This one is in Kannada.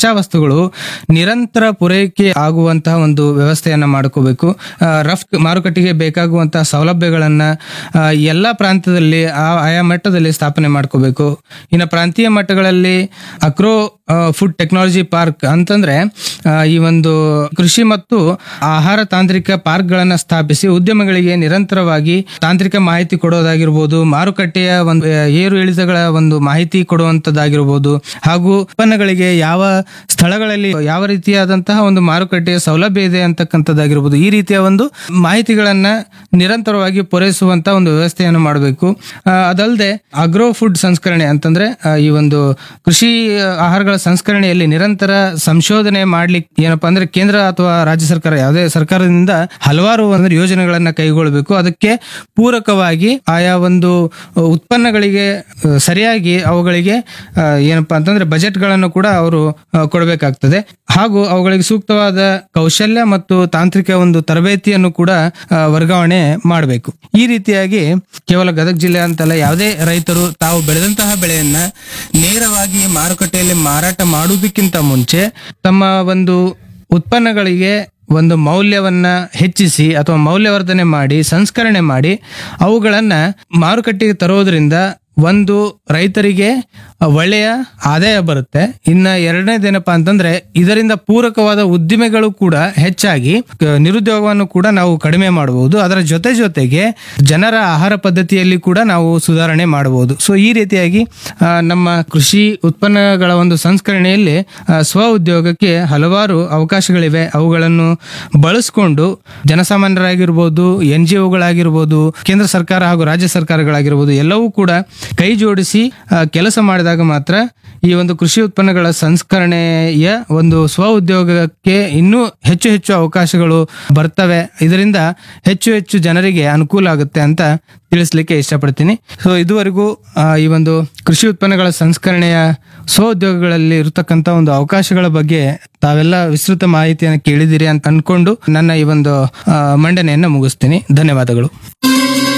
ಕಚ್ಚಾ ವಸ್ತುಗಳು ನಿರಂತರ ಪೂರೈಕೆ ಆಗುವಂತಹ ಒಂದು ವ್ಯವಸ್ಥೆಯನ್ನ ಮಾಡ್ಕೋಬೇಕು ಆ, ರಫ್ತು ಮಾರುಕಟ್ಟೆಗೆ ಬೇಕಾಗುವಂತಹ ಸೌಲಭ್ಯಗಳನ್ನ ಆ, ಎಲ್ಲಾ ಪ್ರಾಂತ್ಯದಲ್ಲಿ ಆ- ಆಯಾ ಮಟ್ಟದಲ್ಲಿ ಸ್ಥಾಪನೆ ಮಾಡ್ಕೋಬೇಕು ಇನ್ನು ಪ್ರಾಂತೀಯ ಮಟ್ಟಗಳಲ್ಲಿ ಅಕ್ರೋ ಫುಡ್ ಟೆಕ್ನಾಲಜಿ ಪಾರ್ಕ್ ಅಂತಂದ್ರೆ ಆ, ಈ ಒಂದು ಕೃಷಿ ಮತ್ತು ಆಹಾರ ತಾಂತ್ರಿಕ ಪಾರ್ಕ್ಗಳನ್ನ ಸ್ಥಾಪಿಸಿ ಉದ್ಯಮಗಳಿಗೆ ನಿರಂತರವಾಗಿ ತಾಂತ್ರಿಕ ಮಾಹಿತಿ ಕೊಡೋದಾಗಿರ್ಬೋದು ಮಾರುಕಟ್ಟೆಯ ಒಂದು ಆ, ಏರು ಇಳಿತಗಳ ಒಂದು ಮಾಹಿತಿ ಕೊಡುವಂತದ್ದಾಗಿರ್ಬೋದು ಹಾಗೂ ಉತ್ಪನ್ನಗಳಿಗೆ ಯಾವ ಸ್ಥಳಗಳಲ್ಲಿ ಯಾವ ರೀತಿಯಾದಂತಹ ಒಂದು ಮಾರುಕಟ್ಟೆಯ ಸೌಲಭ್ಯ ಇದೆ ಅಂತಕ್ಕಂಥದ್ದಾಗಿರ್ಬೋದು ಈ ರೀತಿಯ ಒಂದು ಮಾಹಿತಿಗಳನ್ನ ನಿರಂತರವಾಗಿ ಪೂರೈಸುವಂತ ಒಂದು ವ್ಯವಸ್ಥೆಯನ್ನು ಮಾಡಬೇಕು ಅದಲ್ಲದೆ ಅಗ್ರೋ ಫುಡ್ ಸಂಸ್ಕರಣೆ ಅಂತಂದ್ರೆ ಆ, ಈ ಒಂದು ಕೃಷಿ ಆಹಾರಗಳ ಸಂಸ್ಕರಣೆಯಲ್ಲಿ ನಿರಂತರ ಸಂಶೋಧನೆ ಮಾಡ್ಲಿಕ್ಕೆ ಏನಪ್ಪಾ ಅಂದ್ರೆ ಕೇಂದ್ರ ಅಥವಾ ರಾಜ್ಯ ಸರ್ಕಾರ ಯಾವುದೇ ಸರ್ಕಾರದಿಂದ ಹಲವಾರು ಅಂದ್ರೆ ಯೋಜನೆಗಳನ್ನ ಕೈಗೊಳ್ಳಬೇಕು ಅದಕ್ಕೆ ಪೂರಕವಾಗಿ ಆಯಾ ಒಂದು ಉತ್ಪನ್ನಗಳಿಗೆ ಆ, ಸರಿಯಾಗಿ ಅವುಗಳಿಗೆ ಆ, ಏನಪ್ಪಾ ಅಂತಂದ್ರೆ ಬಜೆಟ್ಗಳನ್ನು ಕೂಡ ಅವರು ಆ, ಕೊಡಬೇಕಾಗ್ತದೆ ಹಾಗೂ ಅವುಗಳಿಗೆ ಸೂಕ್ತವಾದ ಕೌಶಲ್ಯ ಮತ್ತು ತಾಂತ್ರಿಕ ಒಂದು ತರಬೇತಿಯನ್ನು ಕೂಡ ಆ, ವರ್ಗಾವಣೆ ಮಾಡಬೇಕು ಈ ರೀತಿಯಾಗಿ ಕೇವಲ ಗದಗ ಜಿಲ್ಲೆ ಅಂತಲ್ಲ ಯಾವುದೇ ರೈತರು ತಾವು ಬೆಳೆದಂತಹ ಬೆಳೆಯನ್ನ ನೇರವಾಗಿ ಮಾರುಕಟ್ಟೆಯಲ್ಲಿ ಮಾರಾಟ ಮಾಡುವುದಕ್ಕಿಂತ ಮುಂಚೆ ತಮ್ಮ ಒಂದು ಉತ್ಪನ್ನಗಳಿಗೆ ಒಂದು ಮೌಲ್ಯವನ್ನ ಹೆಚ್ಚಿಸಿ ಅಥವಾ ಮೌಲ್ಯವರ್ಧನೆ ಮಾಡಿ ಸಂಸ್ಕರಣೆ ಮಾಡಿ ಅವುಗಳನ್ನ ಮಾರುಕಟ್ಟೆಗೆ ತರೋದ್ರಿಂದ ಒಂದು ರೈತರಿಗೆ ಒಳ್ಳೆಯ ಆದಾಯ ಬರುತ್ತೆ ಇನ್ನ ಎರಡನೇದೇನಪ್ಪಾ ಅಂತಂದ್ರೆ ಇದರಿಂದ ಪೂರಕವಾದ ಉದ್ದಿಮೆಗಳು ಕೂಡ ಹೆಚ್ಚಾಗಿ ಕ- ನಿರುದ್ಯೋಗವನ್ನು ಕೂಡ ನಾವು ಕಡಿಮೆ ಮಾಡಬಹುದು ಅದರ ಜೊತೆ ಜೊತೆಗೆ ಜನರ ಆಹಾರ ಪದ್ಧತಿಯಲ್ಲಿ ಕೂಡ ನಾವು ಸುಧಾರಣೆ ಮಾಡಬಹುದು ಸೊ ಈ ರೀತಿಯಾಗಿ ಆ, ನಮ್ಮ ಕೃಷಿ ಉತ್ಪನ್ನಗಳ ಒಂದು ಸಂಸ್ಕರಣೆಯಲ್ಲಿ ಆ, ಸ್ವ ಉದ್ಯೋಗಕ್ಕೆ ಹಲವಾರು ಅವಕಾಶಗಳಿವೆ ಅವುಗಳನ್ನು ಬಳಸಿಕೊಂಡು ಜನಸಾಮಾನ್ಯರಾಗಿರ್ಬೋದು ಎನ್ ಜಿ ಒಗಳಾಗಿರ್ಬೋದು ಕೇಂದ್ರ ಸರ್ಕಾರ ಹಾಗೂ ರಾಜ್ಯ ಸರ್ಕಾರಗಳಾಗಿರ್ಬೋದು ಎಲ್ಲವೂ ಕೂಡ ಕೈ ಜೋಡಿಸಿ ಆ, ಕೆಲಸ ಮಾಡಿದಾಗ ಮಾತ್ರ ಈ ಒಂದು ಕೃಷಿ ಉತ್ಪನ್ನಗಳ ಸಂಸ್ಕರಣೆಯ ಒಂದು ಸ್ವ ಉದ್ಯೋಗಕ್ಕೆ ಇನ್ನೂ ಹೆಚ್ಚು ಹೆಚ್ಚು ಅವಕಾಶಗಳು ಬರ್ತವೆ ಇದರಿಂದ ಹೆಚ್ಚು ಹೆಚ್ಚು ಜನರಿಗೆ ಅನುಕೂಲ ಆಗುತ್ತೆ ಅಂತ ತಿಳಿಸ್ಲಿಕ್ಕೆ ಇಷ್ಟಪಡ್ತೀನಿ ಸೊ ಇದುವರೆಗೂ ಆ, ಈ ಒಂದು ಕೃಷಿ ಉತ್ಪನ್ನಗಳ ಸಂಸ್ಕರಣೆಯ ಸ್ವ ಉದ್ಯೋಗಗಳಲ್ಲಿ ಇರತಕ್ಕಂತ ಒಂದು ಅವಕಾಶಗಳ ಬಗ್ಗೆ ತಾವೆಲ್ಲ ವಿಸ್ತೃತ ಮಾಹಿತಿಯನ್ನು ಕೇಳಿದಿರಿ ಅಂತ ಅನ್ಕೊಂಡು ನನ್ನ ಈ ಒಂದು ಆ, ಮಂಡನೆಯನ್ನ ಮುಗಿಸ್ತೀನಿ ಧನ್ಯವಾದಗಳು